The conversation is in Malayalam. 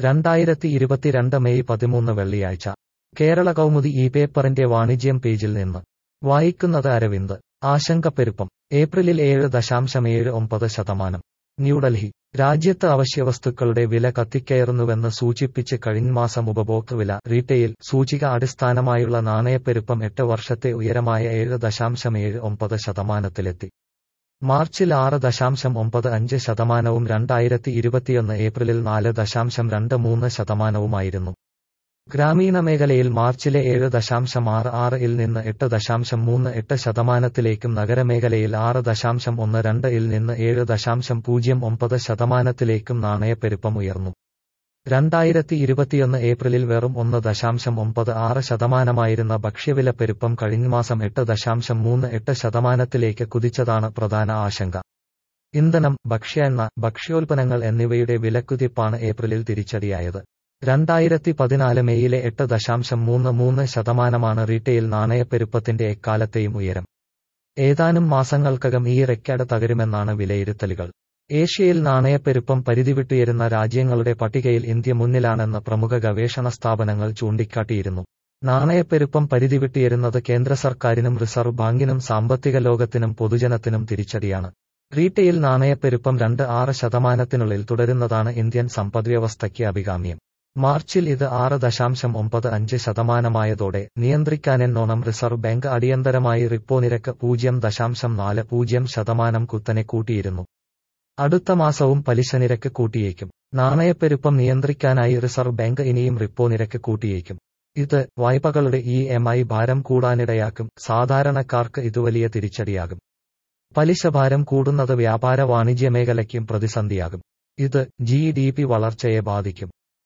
രണ്ടായിരത്തി ഇരുപത്തിരണ്ട് മെയ് പതിമൂന്ന് വെള്ളിയാഴ്ച കേരള കൗമുദി ഈ പേപ്പറിന്റെ വാണിജ്യം പേജിൽ നിന്ന് വായിക്കുന്നത് അരവിന്ദ് ആശങ്കപ്പെരുപ്പം ഏപ്രിലിൽ ഏഴ് ദശാംശം ഏഴ് ഒമ്പത് ശതമാനം ന്യൂഡൽഹി രാജ്യത്ത് അവശ്യവസ്തുക്കളുടെ വില കത്തിക്കയറുന്നുവെന്ന് സൂചിപ്പിച്ച് കഴിഞ്ഞമാസം ഉപഭോക്തൃ വില റീറ്റെയിൽ സൂചിക അടിസ്ഥാനമായുള്ള നാണയപ്പെരുപ്പം എട്ട് വർഷത്തെ ഉയരമായ ഏഴ് ദശാംശം ഏഴ് ഒമ്പത് ശതമാനത്തിലെത്തി മാർച്ചിൽ ആറ് ദശാംശം ഒമ്പത് അഞ്ച് ശതമാനവും രണ്ടായിരത്തി ഇരുപത്തിയൊന്ന് ഏപ്രിലിൽ നാല് ദശാംശം രണ്ട് മൂന്ന് ശതമാനവുമായിരുന്നു ഗ്രാമീണ മേഖലയിൽ മാർച്ചിലെ ഏഴ് ദശാംശം ആറ് ആറ് ഇൽ നിന്ന് എട്ട് ദശാംശം മൂന്ന് എട്ട് ശതമാനത്തിലേക്കും നഗരമേഖലയിൽ ആറ് ദശാംശം ഒന്ന് രണ്ട് ഇൽ നിന്ന് ഏഴ് ദശാംശം പൂജ്യം ഒമ്പത് ശതമാനത്തിലേക്കും നാണയപ്പെരുപ്പം ഉയർന്നു രണ്ടായിരത്തി ഇരുപത്തിയൊന്ന് ഏപ്രിലിൽ വെറും ഒന്ന് ദശാംശം ഒമ്പത് ആറ് ശതമാനമായിരുന്ന ഭക്ഷ്യവില പെരുപ്പം കഴിഞ്ഞമാസം എട്ട് ദശാംശം മൂന്ന് എട്ട് ശതമാനത്തിലേക്ക് കുതിച്ചതാണ് പ്രധാന ആശങ്ക ഇന്ധനം ഭക്ഷ്യ എണ്ണ ഭക്ഷ്യോൽപ്പന്നങ്ങൾ എന്നിവയുടെ വിലക്കുതിപ്പാണ് ഏപ്രിലിൽ തിരിച്ചടിയായത് രണ്ടായിരത്തി പതിനാല് മെയ്യിലെ എട്ട് ദശാംശം മൂന്ന് മൂന്ന് ശതമാനമാണ് റീറ്റെയിൽ നാണയപ്പെരുപ്പത്തിന്റെ എക്കാലത്തെയും ഉയരം ഏതാനും മാസങ്ങൾക്കകം ഈ റെക്കോർഡ് തകരുമെന്നാണ് വിലയിരുത്തലുകൾ ഏഷ്യയിൽ നാണയപ്പെരുപ്പം പരിധിവിട്ടുയരുന്ന രാജ്യങ്ങളുടെ പട്ടികയിൽ ഇന്ത്യ മുന്നിലാണെന്ന് പ്രമുഖ ഗവേഷണ സ്ഥാപനങ്ങൾ ചൂണ്ടിക്കാട്ടിയിരുന്നു നാണയപ്പെരുപ്പം പരിധിവിട്ടുയരുന്നത് കേന്ദ്ര സർക്കാരിനും റിസർവ് ബാങ്കിനും സാമ്പത്തിക ലോകത്തിനും പൊതുജനത്തിനും തിരിച്ചടിയാണ് റീറ്റെയിൽ നാണയപ്പെരുപ്പം രണ്ട് ആറ് ശതമാനത്തിനുള്ളിൽ തുടരുന്നതാണ് ഇന്ത്യൻ സമ്പദ്വ്യവസ്ഥയ്ക്ക് അഭികാമ്യം മാർച്ചിൽ ഇത് ആറ് ദശാംശം ഒമ്പത് അഞ്ച് ശതമാനമായതോടെ നിയന്ത്രിക്കാനെന്നോണം റിസർവ് ബാങ്ക് അടിയന്തരമായി റിപ്പോ നിരക്ക് പൂജ്യം ദശാംശം നാല് പൂജ്യം ശതമാനം കുത്തനെ കൂട്ടിയിരുന്നു അടുത്ത മാസവും പലിശ നിരക്ക് കൂട്ടിയേക്കും നാണയപ്പെരുപ്പം നിയന്ത്രിക്കാനായി റിസർവ് ബാങ്ക് ഇനിയും റിപ്പോ നിരക്ക് കൂട്ടിയേക്കും ഇത് വായ്പകളുടെ ഇ എം ഐ ഭാരം കൂടാനിടയാക്കും സാധാരണക്കാർക്ക് ഇത് വലിയ തിരിച്ചടിയാകും പലിശ ഭാരം കൂടുന്നത് വ്യാപാര വാണിജ്യ മേഖലയ്ക്കും പ്രതിസന്ധിയാകും ഇത് ജി ഡി പി വളർച്ചയെ ബാധിക്കും